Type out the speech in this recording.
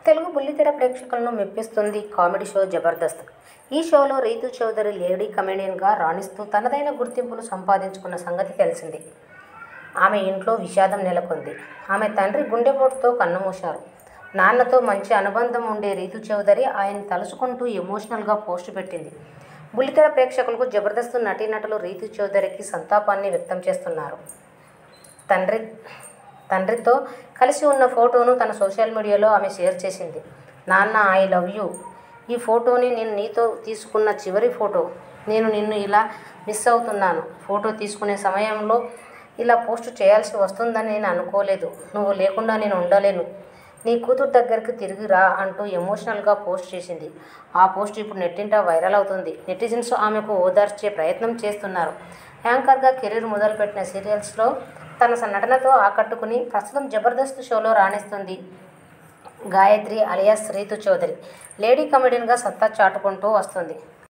తెలుగు బుల్లితెర ప్రేక్షకులను మెప్పిస్తుంది comedy show Jabardasth ఈ షోలో రీతు చౌదరి లేడీ కమెడియన్గా రాణిస్తూ తనదైన గుర్తింపును సంపాదించుకున్న సంగతి తెలిసింది ఆమె ఇంట్లో విషాదం నెలకొంది ఆమె తండ్రి గుండెపోటుతో కన్నుమూశారు నాన్నతో మంచి అనుబంధం ఉండే రీతు చౌదరి ఆయన తలుచుకుంటూ ఎమోషనల్గా పోస్టు పెట్టింది బుల్లితెర ప్రేక్షకులకు జబర్దస్త్ నటీనటులు రీతు చౌదరికి సంతాపాన్ని వ్యక్తం చేస్తున్నారు తండ్రి తండ్రితో కలిసి ఉన్న ఫోటోను తన సోషల్ మీడియాలో ఆమె షేర్ చేసింది నాన్న ఐ లవ్ యూ ఈ ఫోటోని నేను నీతో తీసుకున్న చివరి ఫోటో నేను నిన్ను ఇలా మిస్ అవుతున్నాను ఫోటో తీసుకునే సమయంలో ఇలా పోస్ట్ చేయాల్సి వస్తుందని నేను అనుకోలేదు నువ్వు లేకుండా నేను ఉండలేను నీ కూతురు దగ్గరికి తిరిగి రా అంటూ ఎమోషనల్గా పోస్ట్ చేసింది ఆ పోస్ట్ ఇప్పుడు నెట్టింట వైరల్ అవుతుంది నెటిజన్స్ ఆమెకు ఓదార్చే ప్రయత్నం చేస్తున్నారు యాంకర్గా కెరీర్ మొదలుపెట్టిన సీరియల్స్లో తన నటనతో ఆకట్టుకుని ప్రస్తుతం జబర్దస్త్ షోలో రాణిస్తుంది గాయత్రి అలియాస్ రీతు చౌదరి లేడీ కమెడియన్గా సత్తా చాటుకుంటూ వస్తుంది